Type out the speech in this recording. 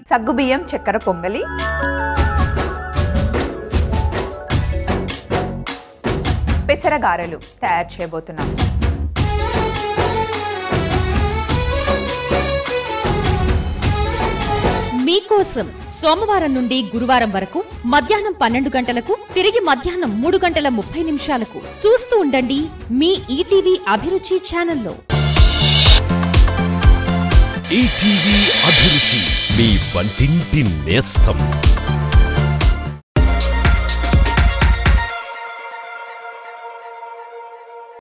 సగ్గుబియ్యం చక్కెర పొంగలి పెసరగారెలు తయారు చేయబోతున్నాం మీకోసం సోమవారం నుండి గురువారం వరకు మధ్యాహ్నం పన్నెండు గంటలకు తిరిగి మధ్యాహ్నం మూడు గంటల ముప్పై నిమిషాలకు చూస్తూ ఉండండి మీ ఈటీవీ అభిరుచి ఛానల్లో ఈటీవీ అభిరుచి మీ వంటింటి నేస్తం